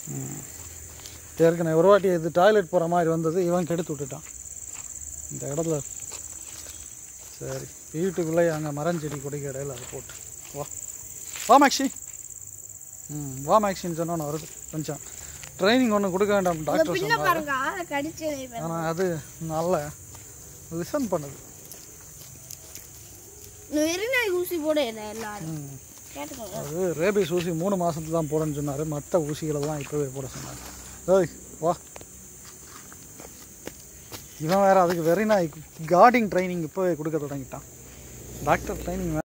ம். ஏற்கனவே ஒரு வாட்டி இது டாய்லெட் போகிற மாதிரி வந்தது இவன் கெடுத்து விட்டுட்டான் இந்த இடத்துல சரி வீட்டுக்குள்ளே அங்கே மரஞ்செடி கொடிக்க இடையில அதை போட்டு வா வா மேக்ஸி ம் வா மேக்ஸின்னு சொன்னோன்னு வருது கொஞ்சம் ட்ரைனிங் ஒன்று கொடுக்க வேண்டாம் டாக்டர் பின்ன சொன்னார் பாருங்க அதை கடிச்சு ஆனால் அது நல்ல லிசன் பண்ணுது வெறிநாய் ஊசி போட இல்லை எல்லாரும் ம் கேட்டுக்கோங்க அது ரேபிஸ் ஊசி மூணு மாதத்துல தான் போடணும்னு சொன்னார் மற்ற ஊசிகளெல்லாம் இப்போவே போட சொன்னார் ஏய் வா இவன் வேற அதுக்கு வெறிநாய் கார்டிங் ட்ரைனிங் இப்போவே கொடுக்க தொடங்கிட்டான் டாக்டர் ட்ரைனிங்